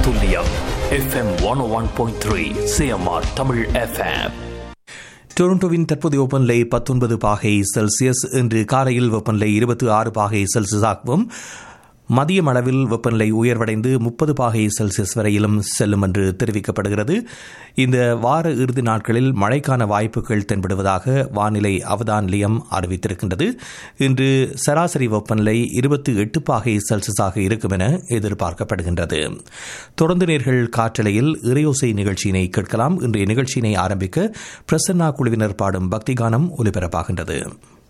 துல்லியம் FM one one point three CMR Tamil FM டொரண்டோவின் தற்போதைய வெப்பநிலை பத்தொன்பது பாகை செல்சியஸ் இன்று காலையில் வெப்பநிலை இருபத்தி ஆறு பாகை செல்சியஸாகவும் மதியம் அளவில் வெப்பநிலை உயர்வடைந்து முப்பது பாகை செல்சியஸ் வரையிலும் செல்லும் என்று தெரிவிக்கப்படுகிறது இந்த வார இறுதி நாட்களில் மழைக்கான வாய்ப்புகள் தென்படுவதாக வானிலை அவதான் நிலையம் அறிவித்திருக்கின்றது இன்று சராசரி வெப்பநிலை இருபத்தி எட்டு பாகை செல்சியஸாக இருக்கும் என எதிர்பார்க்கப்படுகின்றது தொடர்ந்து நேர்கள் காற்றலையில் இறையோசை நிகழ்ச்சியினை கேட்கலாம் இன்றைய நிகழ்ச்சியினை ஆரம்பிக்க பிரசன்னா குழுவினர் பாடும் பக்திகானம் ஒலிபரப்பாகின்றது